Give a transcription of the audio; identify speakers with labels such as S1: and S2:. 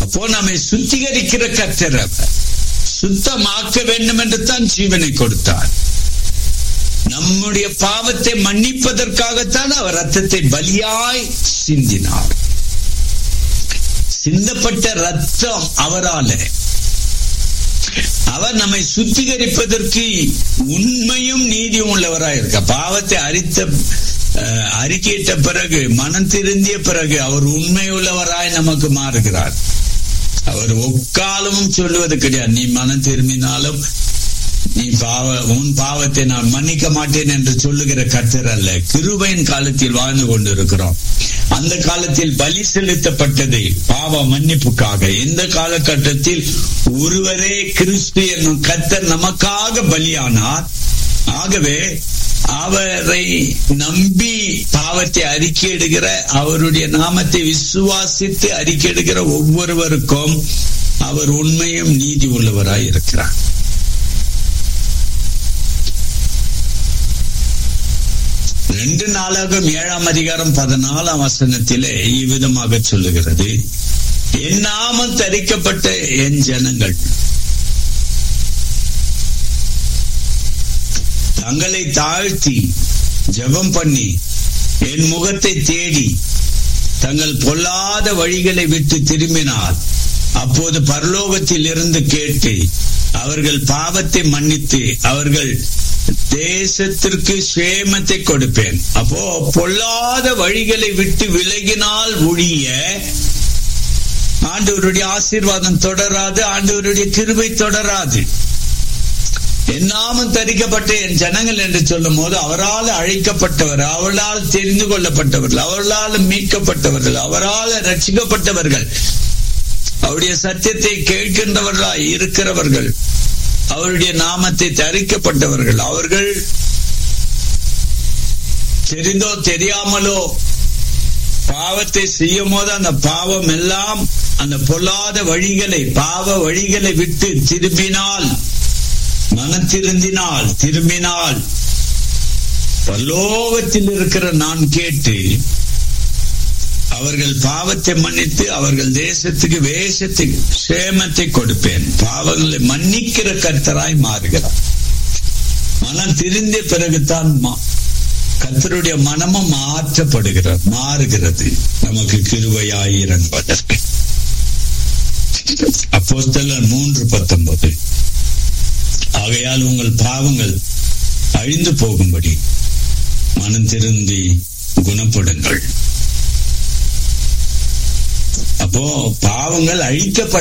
S1: அப்போ நம்மை சுத்திகரிக்கிற கர்த்தர் அவர் சுத்தமாக்க வேண்டும் என்று தான் ஜீவனை கொடுத்தார் நம்முடைய பாவத்தை மன்னிப்பதற்காகத்தான் அவர் ரத்தத்தை பலியாய் சிந்தினார் சிந்தப்பட்ட ரத்தம் அவரால அவர் நம்மை சுத்திகரிப்பதற்கு உண்மையும் நீதியும் உள்ளவராய் இருக்க பாவத்தை அறித்த அறிக்கையிட்ட பிறகு மனம் திருந்திய பிறகு அவர் உண்மை உள்ளவராய் நமக்கு மாறுகிறார் அவர் ஒக்காலமும் சொல்லுவது கிடையாது நீ மனம் திரும்பினாலும் நீ பாவ உன் பாவத்தை நான் மன்னிக்க மாட்டேன் என்று சொல்லுகிற கர்த்தர் அல்ல கிருபையின் காலத்தில் வாழ்ந்து கொண்டிருக்கிறோம் அந்த காலத்தில் பலி செலுத்தப்பட்டது பாவ மன்னிப்புக்காக இந்த காலகட்டத்தில் ஒருவரே கிறிஸ்து என்னும் கர்த்தர் நமக்காக பலியானார் ஆகவே அவரை நம்பி பாவத்தை அறிக்கையிடுகிற அவருடைய நாமத்தை விசுவாசித்து அறிக்கையிடுகிற ஒவ்வொருவருக்கும் அவர் உண்மையும் நீதி உள்ளவராய் இருக்கிறார் ரெண்டு நாளாகும் ஏழாம் அதிகாரம் பதினாலாம் வசனத்திலே இவ்விதமாக சொல்லுகிறது என் நாமம் தரிக்கப்பட்ட என் ஜனங்கள் தங்களை தாழ்த்தி ஜெபம் பண்ணி என் முகத்தை தேடி தங்கள் பொல்லாத வழிகளை விட்டு திரும்பினால் அப்போது பரலோகத்தில் இருந்து கேட்டு அவர்கள் பாவத்தை மன்னித்து அவர்கள் தேசத்திற்கு சேமத்தை கொடுப்பேன் அப்போ பொல்லாத வழிகளை விட்டு விலகினால் ஒழிய ஆண்டவருடைய ஆசீர்வாதம் தொடராது ஆண்டவருடைய கிருபை தொடராது என்னாமும் தரிக்கப்பட்ட என் ஜனங்கள் என்று சொல்லும் போது அவரால் அழைக்கப்பட்டவர் அவளால் தெரிந்து கொள்ளப்பட்டவர்கள் அவர்களால் மீட்கப்பட்டவர்கள் அவரால் ரட்சிக்கப்பட்டவர்கள் அவருடைய சத்தியத்தை கேட்கின்றவர்களாய் இருக்கிறவர்கள் அவருடைய நாமத்தை தரிக்கப்பட்டவர்கள் அவர்கள் தெரிந்தோ தெரியாமலோ பாவத்தை செய்யும் போது அந்த பாவம் எல்லாம் அந்த பொல்லாத வழிகளை பாவ வழிகளை விட்டு திரும்பினால் மனம் திருந்தினால் திரும்பினால் பல்லோகத்தில் இருக்கிற நான் கேட்டு அவர்கள் பாவத்தை மன்னித்து அவர்கள் தேசத்துக்கு வேஷத்தை சேமத்தை கொடுப்பேன் பாவங்களை மன்னிக்கிற கர்த்தராய் மாறுகிறார் மனம் திருந்திய பிறகுதான் கர்த்தருடைய மனமும் மாற்றப்படுகிறார் மாறுகிறது நமக்கு கிருவையாய் இறங்குவதற்கு அப்போஸ்தலர் மூன்று பத்தொன்பது ஆகையால் உங்கள் பாவங்கள் அழிந்து போகும்படி மனம் திருந்தி குணப்படுங்கள் அப்போ பாவங்கள் அழிக்கப்பட